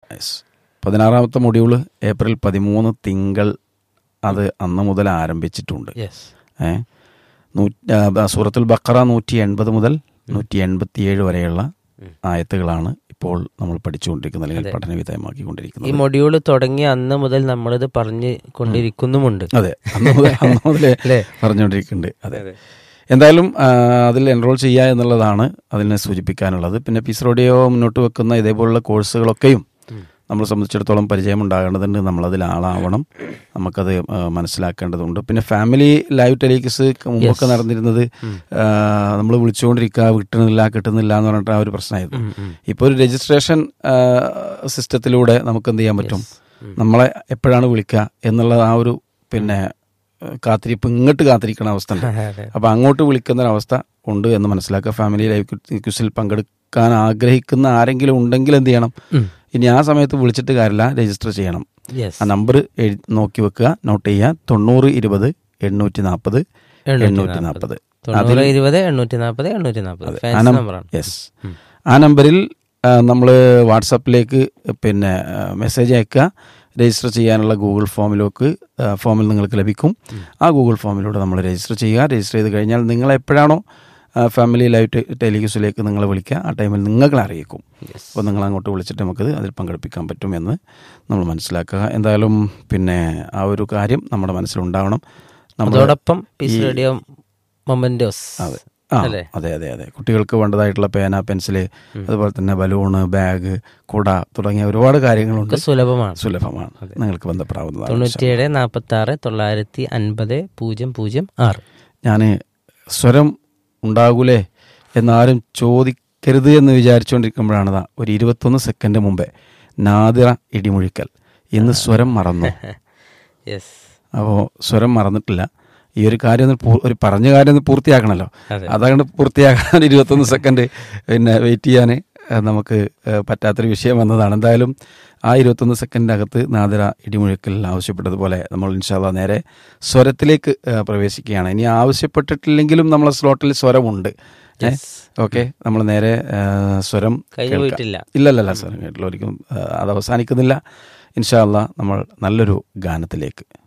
Yes പതിനാറാമത്തെ module April പതിമൂന്ന് തിങ്കൾ അത് അന്ന് മുതൽ ആരംഭിച്ചിട്ടുണ്ട് യെസ് ഏ നൂറ്റി ആ, സൂറത്തുൽ ബക്കറ നൂറ്റി എൺപത് മുതൽ നൂറ്റി എൺപത്തിയേഴ് വരെയുള്ള ആയത്തുകളാണ് ഇപ്പോൾ നമ്മൾ പഠിച്ചുകൊണ്ടിരിക്കുന്നത് അല്ലെങ്കിൽ പഠന ഈ വിധേയമാക്കിക്കൊണ്ടിരിക്കുന്നത് മൊഡ്യൂൾ തുടങ്ങിയ അന്ന് മുതൽ നമ്മളിത് പറഞ്ഞു കൊണ്ടിരിക്കുന്നുമുണ്ട് അതെ അന്ന് മുതൽ അന്ന് മുതലേ അല്ലേ? പറഞ്ഞുകൊണ്ടിരിക്കുന്നുണ്ട് അതെ എന്തായാലും ആ, അതിൽ എൻറോൾ ചെയ്യുക എന്നുള്ളതാണ് അതിനെ സൂചിപ്പിക്കാനുള്ളത് പിന്നെ പീസ് റോഡിയോ മുന്നോട്ട് വെക്കുന്ന ഇതേപോലുള്ള കോഴ്സുകളൊക്കെയും നമ്മളെ സംബന്ധിച്ചിടത്തോളം പരിചയം ഉണ്ടാകേണ്ടതുണ്ട് നമ്മളതിൽ ആളാവണം നമുക്കത് ആ, മനസ്സിലാക്കേണ്ടതുണ്ട് പിന്നെ ഫാമിലി ലൈവ് ടെലിക്സ് മുമ്പൊക്കെ നടന്നിരുന്നത് നമ്മൾ വിളിച്ചുകൊണ്ടിരിക്കുക കിട്ടുന്നില്ല കിട്ടുന്നില്ല എന്ന് പറഞ്ഞിട്ട് ആ ഒരു പ്രശ്നമായിരുന്നു ഇപ്പോൾ ഒരു രജിസ്ട്രേഷൻ സിസ്റ്റത്തിലൂടെ നമുക്ക് എന്ത് ചെയ്യാൻ പറ്റും നമ്മളെ എപ്പോഴാണ് വിളിക്കുക എന്നുള്ള ആ ഒരു പിന്നെ ഏഹ്, കാത്തിരിപ്പ് ഇങ്ങോട്ട് കാത്തിരിക്കുന്ന അവസ്ഥ ഉണ്ട് അതെ. അപ്പോൾ അങ്ങോട്ട് വിളിക്കുന്ന ഒരു അവസ്ഥ ഉണ്ട് എന്ന് മനസ്സിലാക്കുക ഫാമിലി ലൈവ് ക്വിസിൽ പങ്കെടുക്കാൻ ആഗ്രഹിക്കുന്ന ആരെങ്കിലും ഉണ്ടെങ്കിൽ എന്ത് ചെയ്യണം ഉം. ഇനി ആ സമയത്ത് വിളിച്ചിട്ട് കാര്യമില്ല രജിസ്റ്റർ ചെയ്യണം യെസ് ആ നമ്പർ എഴു- നോക്കി വെക്കുക നോട്ട് ചെയ്യുക തൊണ്ണൂറ് ഇരുപത് എണ്ണൂറ്റി നാൽപ്പത് എണ്ണൂറ്റി നാൽപ്പത് തൊണ്ണൂറ് ഇരുപത് എണ്ണൂറ്റി നാൽപ്പത് എണ്ണൂറ്റി നാൽപ്പത് ആ ഫാൻസ് നം- നമ്പറാണ് യെസ് ആ നമ്പറിൽ നമ്മൾ വാട്സപ്പിലേക്ക് പിന്നെ മെസ്സേജ് അയക്കുക രജിസ്റ്റർ ചെയ്യാനുള്ള ഗൂഗിൾ ഫോമിലേക്ക് ആ, ഫോമിൽ നിങ്ങൾക്ക് ലഭിക്കും ആ ഗൂഗിൾ ഫോമിലൂടെ നമ്മൾ രജിസ്റ്റർ ചെയ്യുക രജിസ്റ്റർ ചെയ്ത് കഴിഞ്ഞാൽ നിങ്ങൾ എപ്പോഴാണോ ആ, ഫാമിലി ലൈവ് ടെ- ടെലിഗ്യൂസിലേക്ക് നിങ്ങൾ വിളിക്കുക ആ ടൈമിൽ നിങ്ങൾ അറിയിക്കും അപ്പോൾ നിങ്ങൾ അങ്ങോട്ട് വിളിച്ചിട്ട് നമുക്കത് അതിൽ പങ്കെടുപ്പിക്കാൻ പറ്റുമെന്ന് നമ്മൾ മനസ്സിലാക്കുക എന്തായാലും പിന്നെ ആ ഒരു കാര്യം നമ്മുടെ മനസ്സിലുണ്ടാവണം നമ്മൾ അതോടൊപ്പം പീസ് റേഡിയോ മൊമെന്റോസ് അതെ ആ അല്ലേ? അതെ അതെ അതെ കുട്ടികൾക്ക് വേണ്ടതായിട്ടുള്ള പേന പെൻസില് അതുപോലെ തന്നെ ബലൂണ് ബാഗ് കുട തുടങ്ങിയ ഒരുപാട് കാര്യങ്ങളുണ്ട് ഒക്കെ സുലഭമാണ് സുലഭമാണ് നിങ്ങൾക്ക് ബന്ധപ്പെടാവുന്നതാണ് തൊണ്ണൂറ്റിയേഴ് നാൽപ്പത്തി ആറ് തൊള്ളായിരത്തി അൻപത് പൂജ്യം പൂജ്യം ആറ് ഞാൻ സ്വരം ഉണ്ടാകൂലേ എന്നാരും ചോദിക്കരുത് എന്ന് വിചാരിച്ചുകൊണ്ടിരിക്കുമ്പോഴാണ് ദാ ഒരു ഇരുപത്തൊന്ന് സെക്കൻഡ് മുമ്പേ നാദിറ ഇടിമുഴിക്കൽ ഇന്ന് സ്വരം മറന്നു യെസ് അപ്പോൾ സ്വരം മറന്നിട്ടില്ല ഈ ഒരു കാര്യം ഒന്ന് പൂ- ഒരു പറഞ്ഞ കാര്യം ഒന്ന് പൂർത്തിയാക്കണമല്ലോ അതെ. അതങ്ങനെ പൂർത്തിയാക്കാൻ ഇരുപത്തൊന്ന് സെക്കൻഡ് പിന്നെ വെയിറ്റ് ചെയ്യാൻ ഏഹ്, നമുക്ക് ഏഹ്, പറ്റാത്തൊരു വിഷയം വന്നതാണ് എന്തായാലും ആ ഇരുപത്തൊന്ന് സെക്കൻഡിനകത്ത് നാദിര ഇടിമുഴക്കൽ ആവശ്യപ്പെട്ടതുപോലെ നമ്മൾ ഇൻഷാല്ല നേരെ സ്വരത്തിലേക്ക് ഏഹ്, പ്രവേശിക്കുകയാണ് ഇനി ആവശ്യപ്പെട്ടിട്ടില്ലെങ്കിലും നമ്മളെ സ്ലോട്ടിൽ സ്വരമുണ്ട് ഓക്കെ നമ്മൾ നേരെ ഏഹ്, സ്വരം കഴിഞ്ഞു കേൾക്കാം. പോയിട്ടില്ല ഇല്ലല്ലല്ല സ്വരം കേട്ടില്ല ഒരിക്കലും ഏഹ്, അത് അവസാനിക്കുന്നില്ല ഇൻഷാല്ല നമ്മൾ നല്ലൊരു ഗാനത്തിലേക്ക്